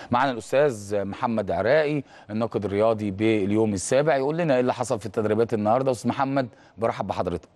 معنا الاستاذ محمد عراقي الناقد الرياضي باليوم السابع يقول لنا ايه اللي حصل في التدريبات النهارده استاذ محمد برحب بحضرتك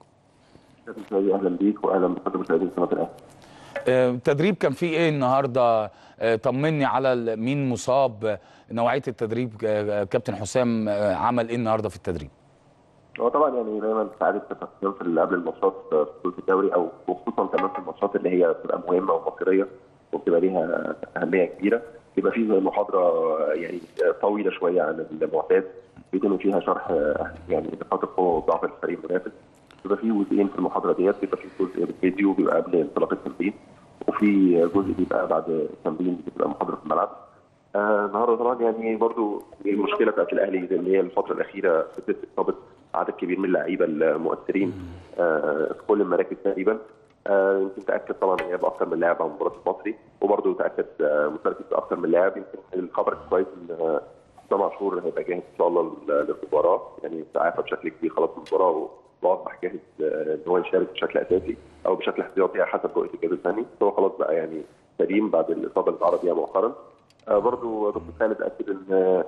اهلا بيك واهلا بكل مشاهدين قناه الاهلي آه، التدريب كان فيه ايه النهارده آه، طمني على ال- مين مصاب آه، نوعيه التدريب آه، كابتن حسام آه، عمل ايه النهارده في التدريب هو طبعا يعني دايما ساعات التقسيم في اللي قبل الماتشات في بطوله الدوري او وخصوصا كمان في الماتشات اللي هي بتبقى مهمه ومصيريه وبتبقى ليها اهميه كبيره بيبقى في زي محاضره يعني طويله شويه عن المعتاد بيتم فيها شرح يعني نقاط القوه والضعف الفريق المنافس بيبقى في جزئين في المحاضره ديت بيبقى في جزء بالفيديو بيبقى قبل انطلاق التمرين وفي جزء بيبقى بعد التمرين بتبقى محاضره في الملعب آه، النهارده طبعا يعني برضو المشكله بتاعت الاهلي اللي هي الفتره الاخيره فكره اصابه عدد كبير من اللعيبه المؤثرين آه، في كل المراكز تقريبا آه، يمكن تاكد طبعا غياب اكثر من لاعب عن مباراه المصري وبرضه تاكد آه، مشاركه اكثر من لاعب يمكن الخبر الكويس ان آه، حسام عاشور هيبقى جاهز ان شاء الله لل- للمباراه يعني تعافى بشكل كبير خلاص من المباراه واصبح جاهز آه، ان هو يشارك بشكل اساسي او بشكل احتياطي حسب رؤيه الجهاز الفني هو خلاص بقى يعني سليم بعد الاصابه اللي اتعرض ليها مؤخرا آه، برضو دكتور خالد اكد ان آه،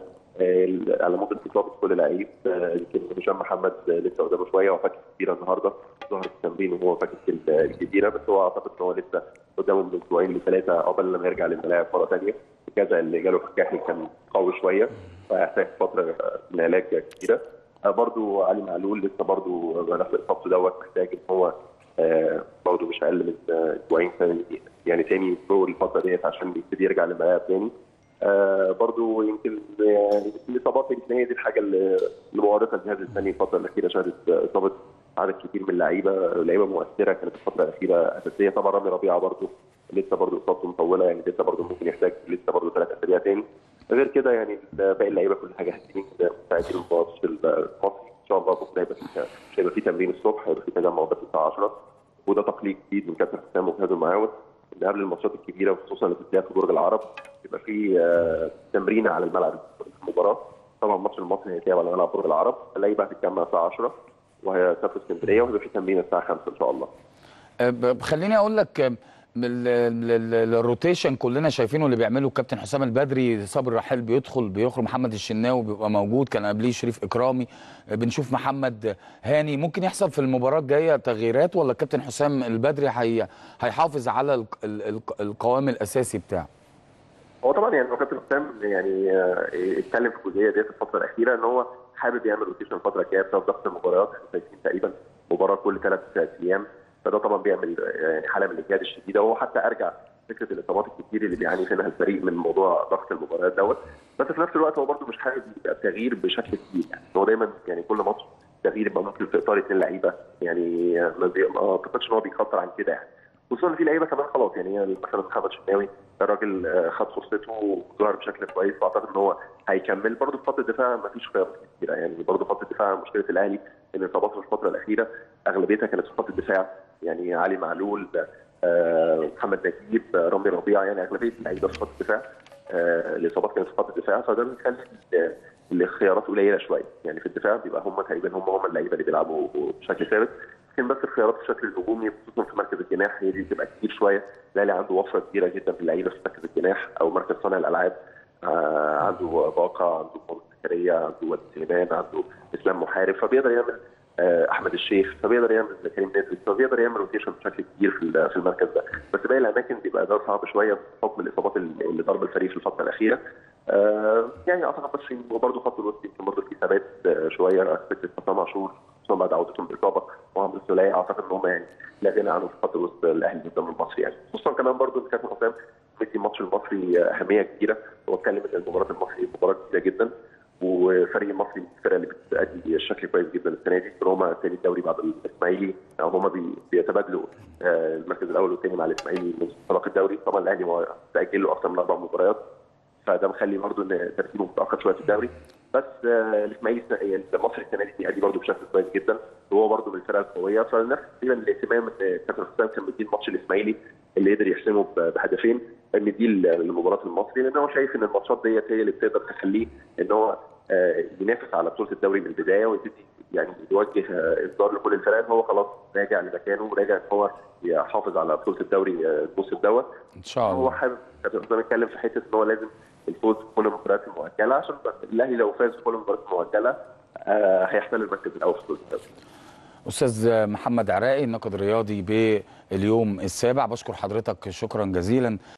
ال- على مده اصابه كل لعيب آه، يمكن هشام محمد آه، لسه قدامه شويه وفاكر كتيره النهارده ظهر في التمرين وهو فاكر الجزيره بس هو اعتقد ان هو لسه قدامه من اسبوعين لثلاثه قبل لما يرجع للملاعب مره ثانيه الجزع اللي جاله في الكاحل كان قوي شويه فهيحتاج فتره من علاج كتيره آه، برضو علي معلول لسه برضو نفس اصابته دوت محتاج ان هو آه، برضه مش اقل من آه، اسبوعين ثاني يعني تاني فوق الفتره ديت عشان يبتدي يرجع للملاعب تاني آه برضو يمكن يعني الاصابات يمكن هي دي الحاجه اللي اللي مورطه الجهاز الفني الفتره الاخيره شهدت اصابه عدد كبير من اللعيبه لعيبه مؤثره كانت الفتره الاخيره اساسيه طبعا رامي ربيعه برضو لسه برضو اصابته مطوله يعني لسه برضو ممكن يحتاج لسه برضو ثلاث اسابيع تاني غير كده يعني باقي اللعيبه كل حاجه جاهزين مستعدين للماتش المصري ان شاء الله بكره هيبقى في مش هيبقى في تمرين الصبح هيبقى في تجمع بس الساعه 10 وده تقليد جديد من كابتن حسام وجهازه المعاون ان قبل الماتشات الكبيره وخصوصا اللي بتتلعب في برج العرب يبقى في آه، تمرين على الملعب في المباراه طبعا الماتش المصري هيتلعب على ملعب برج العرب اللعيبه هتتجمع الساعه 10 وهتسافر اسكندريه وهيبقى في تمرين الساعه 5 ان شاء الله آه، ب- خليني اقول لك آه، ال- ال- ال- الروتيشن كلنا شايفينه اللي بيعمله الكابتن حسام البدري صابر رحيل بيدخل بيخرج محمد الشناوي بيبقى موجود كان قبليه شريف اكرامي آه، بنشوف محمد هاني ممكن يحصل في المباراه الجايه تغييرات ولا الكابتن حسام البدري هي هيحافظ على ال- ال- ال- القوام الاساسي بتاعه هو طبعا يعني هو كابتن حسام يعني آه، اتكلم في الجزئيه ديت الفتره الاخيره ان هو حابب يعمل روتيشن الفتره الجايه بسبب ضغط المباريات احنا شايفين تقريبا مباراه كل ثلاث ايام فده طبعا بيعمل آه، يعني حاله من الاجهاد الشديده وهو حتى ارجع فكره الاصابات الكتير اللي بيعاني منها الفريق من موضوع ضغط المباريات دوت بس في نفس الوقت هو برده مش حابب يبقى التغيير بشكل كبير يعني هو دايما يعني كل ماتش تغيير يبقى ممكن في اطار اثنين لعيبه يعني آه، ما بي- ما اعتقدش ان هو بيخطر عن كده يعني خصوصا ان في لعيبه كمان خلاص يعني هي مثلا محمد شناوي الراجل آه، خد فرصته وظهر بشكل كويس واعتقد ان هو هيكمل برضه في خط الدفاع ما فيش خيارات كتيره يعني برضه خط الدفاع مشكله الاهلي ان الاصابات في الفتره الاخيره اغلبيتها كانت في خط الدفاع يعني علي معلول آه، محمد نجيب آه، رامي ربيعه يعني اغلبيه اللعيبه في خط الدفاع آه، الاصابات كانت في خط الدفاع فده بيخلي ال- الخيارات قليله شويه يعني في الدفاع بيبقى هم تقريبا هم هم اللعيبه اللي بيلعبوا بشكل ثابت لكن بس الخيارات في الشكل الهجومي خصوصا في مركز الجناح هي دي بتبقى كتير شويه الاهلي عنده وفره كبيره جدا في اللعيبه في مركز الجناح او مركز صانع الالعاب آه عنده باقه عنده محمد زكريا عنده وليد سليمان عنده اسلام محارب فبيقدر يعمل آه احمد الشيخ فبيقدر يعمل كريم نادري فبيقدر يعمل روتيشن بشكل كبير في ال- في المركز ده بس باقي الاماكن بيبقى ده صعب شويه بحكم الاصابات اللي اللي ضرب الفريق في الفتره الاخيره آه يعني اعتقد بس برضه خط الوسط يمكن برضه في ثبات آه شويه فكره حسام عاشور خصوصا بعد عودتهم بالاصابه وعمرو السوليه اعتقد ان هم يعني لا غنى عنهم في خط الوسط الاهلي قدام المصري يعني خصوصا كمان برضه ان كابتن حسام مدي الماتش المصري اهميه كبيره هو اتكلم ان المباراه المصري مباراه كبيره جدا وفريق المصري من الفرق اللي بتأدي بشكل كويس جدا السنه دي ان هم ثاني الدوري بعد الاسماعيلي او هم بي- بيتبادلوا آه، المركز الاول والثاني مع الاسماعيلي من انطلاق الدوري طبعا الاهلي هو تاجل له اكثر من اربع مباريات فده مخلي برضه ان ترتيبه متاخر شويه في الدوري بس آه، الاسماعيلي السنة- يعني المصري السنه دي بيأدي برضه بشكل كويس جدا وهو برضه من الفرق القويه فنفس تقريبا الاهتمام ان كابتن حسام كان مديه الماتش الاسماعيلي اللي قدر يحسمه ب- بهدفين مديه لمباراه المصري لان هو شايف ان الماتشات ديت هي اللي بتقدر تخليه ان هو آه، ينافس على بطوله الدوري من البدايه ويبتدي يعني يوجه آه، انذار لكل الفرق هو خلاص راجع لمكانه وراجع ان هو يحافظ على بطوله الدوري آه، الموسم دوت ان شاء هو الله حابب كابتن حسام يتكلم في حته ان هو لازم الفوز في كل المباريات المؤجله عشان بس الاهلي لو فاز في كل المباريات المؤجله آه هيحتل المركز الاول في الدوري استاذ محمد عراقي الناقد الرياضي باليوم السابع بشكر حضرتك شكرا جزيلا